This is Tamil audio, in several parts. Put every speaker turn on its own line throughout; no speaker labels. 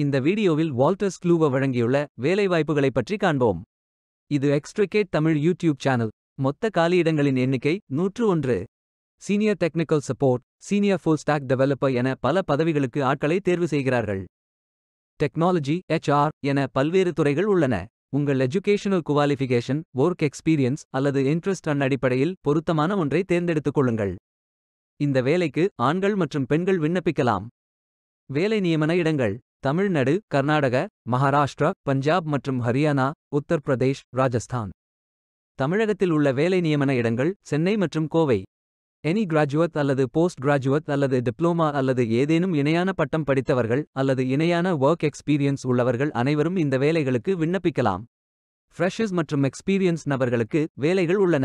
இந்த வீடியோவில் வால்டர் ஸ்க்ளூவ வழங்கியுள்ள வேலைவாய்ப்புகளைப் பற்றி காண்போம் இது எக்ஸ்ட்ரிகேட் தமிழ் யூடியூப் சேனல் மொத்த காலியிடங்களின் எண்ணிக்கை நூற்று ஒன்று senior technical support senior full stack developer என பல பதவிகளுக்கு ஆட்களை தேர்வு செய்கிறார்கள் டெக்னாலஜி HR என பல்வேறு துறைகள் உள்ளன உங்கள் எஜுகேஷனல் குவாலிஃபிகேஷன் ஒர்க் எக்ஸ்பீரியன்ஸ் அல்லது இன்ட்ரெஸ்ட் அன் அடிப்படையில் பொருத்தமான ஒன்றை தேர்ந்தெடுத்துக் கொள்ளுங்கள் இந்த வேலைக்கு ஆண்கள் மற்றும் பெண்கள் விண்ணப்பிக்கலாம் வேலை நியமன இடங்கள் தமிழ்நாடு கர்நாடக மகாராஷ்டிரா பஞ்சாப் மற்றும் ஹரியானா உத்தரப்பிரதேஷ் ராஜஸ்தான் தமிழகத்தில் உள்ள வேலை நியமன இடங்கள் சென்னை மற்றும் கோவை எனி கிராஜுவட் அல்லது போஸ்ட் கிராஜுவட் அல்லது டிப்ளோமா அல்லது ஏதேனும் இணையான பட்டம் படித்தவர்கள் அல்லது இணையான ஒர்க் எக்ஸ்பீரியன்ஸ் உள்ளவர்கள் அனைவரும் இந்த வேலைகளுக்கு விண்ணப்பிக்கலாம் ஃப்ரெஷர்ஸ் மற்றும் எக்ஸ்பீரியன்ஸ் நபர்களுக்கு வேலைகள் உள்ளன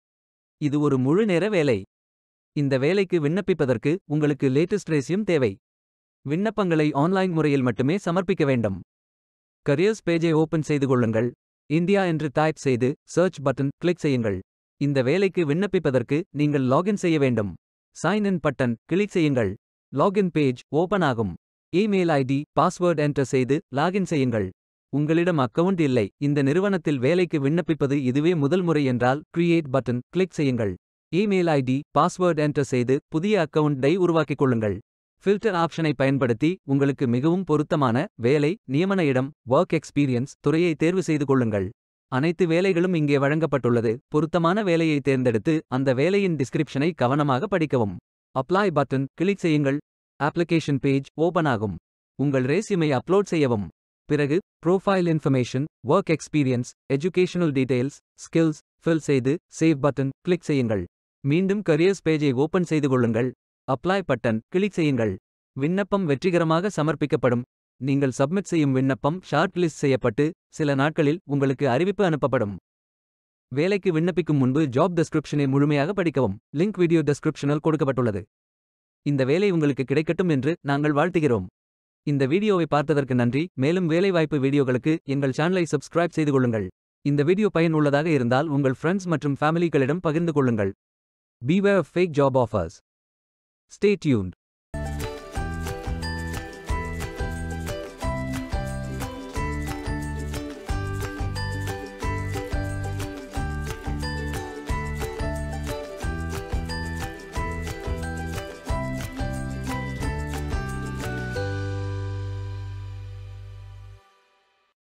இது ஒரு முழு நேர வேலை இந்த வேலைக்கு விண்ணப்பிப்பதற்கு உங்களுக்கு லேட்டஸ்ட் ரேசியம் தேவை விண்ணப்பங்களை ஆன்லைன் முறையில் மட்டுமே சமர்ப்பிக்க வேண்டும் கரியர்ஸ் பேஜை ஓபன் செய்து கொள்ளுங்கள் இந்தியா என்று டைப் செய்து சர்ச் பட்டன் கிளிக் செய்யுங்கள் இந்த வேலைக்கு விண்ணப்பிப்பதற்கு நீங்கள் லாகின் செய்ய வேண்டும் சைன் இன் பட்டன் கிளிக் செய்யுங்கள் லாகின் பேஜ் ஓபன் ஆகும் இமெயில் ஐடி பாஸ்வேர்ட் என்டர் செய்து லாகின் செய்யுங்கள் உங்களிடம் அக்கவுண்ட் இல்லை இந்த நிறுவனத்தில் வேலைக்கு விண்ணப்பிப்பது இதுவே முதல் முறை என்றால் கிரியேட் பட்டன் கிளிக் செய்யுங்கள் இமெயில் ஐடி பாஸ்வேர்ட் என்டர் செய்து புதிய அக்கவுண்டை உருவாக்கிக் கொள்ளுங்கள் ஃபில்டர் ஆப்ஷனை பயன்படுத்தி உங்களுக்கு மிகவும் பொருத்தமான வேலை நியமன இடம் ஒர்க் எக்ஸ்பீரியன்ஸ் துறையை தேர்வு செய்து கொள்ளுங்கள் அனைத்து வேலைகளும் இங்கே வழங்கப்பட்டுள்ளது பொருத்தமான வேலையை தேர்ந்தெடுத்து அந்த வேலையின் டிஸ்கிரிப்ஷனை கவனமாக படிக்கவும் அப்ளை பட்டன் கிளிக் செய்யுங்கள் அப்ளிகேஷன் பேஜ் ஓபன் ஆகும் உங்கள் ரேசியூமை அப்லோட் செய்யவும் பிறகு profile information work experience educational details skills fill செய்து சேவ் பட்டன் கிளிக் செய்யுங்கள் மீண்டும் கரியர்ஸ் பேஜை ஓபன் செய்து கொள்ளுங்கள் அப்ளை பட்டன் கிளிக் செய்யுங்கள் விண்ணப்பம் வெற்றிகரமாக சமர்ப்பிக்கப்படும் நீங்கள் சப்மிட் செய்யும் விண்ணப்பம் ஷார்ட் லிஸ்ட் செய்யப்பட்டு சில நாட்களில் உங்களுக்கு அறிவிப்பு அனுப்பப்படும் வேலைக்கு விண்ணப்பிக்கும் முன்பு ஜாப் டெஸ்கிரிப்ஷனை முழுமையாக படிக்கவும் லிங்க் வீடியோ டெஸ்கிரிப்ஷனில் கொடுக்கப்பட்டுள்ளது இந்த வேலை உங்களுக்கு கிடைக்கட்டும் என்று நாங்கள் வாழ்த்துகிறோம் இந்த வீடியோவை பார்த்ததற்கு நன்றி மேலும் வேலைவாய்ப்பு வீடியோகளுக்கு எங்கள் சேனலை சப்ஸ்கிரைப் செய்து கொள்ளுங்கள் இந்த வீடியோ பயனுள்ளதாக இருந்தால் உங்கள் ஃப்ரெண்ட்ஸ் மற்றும் ஃபேமிலிகளிடம் பகிர்ந்து கொள்ளுங்கள் beware fake job offers stay tuned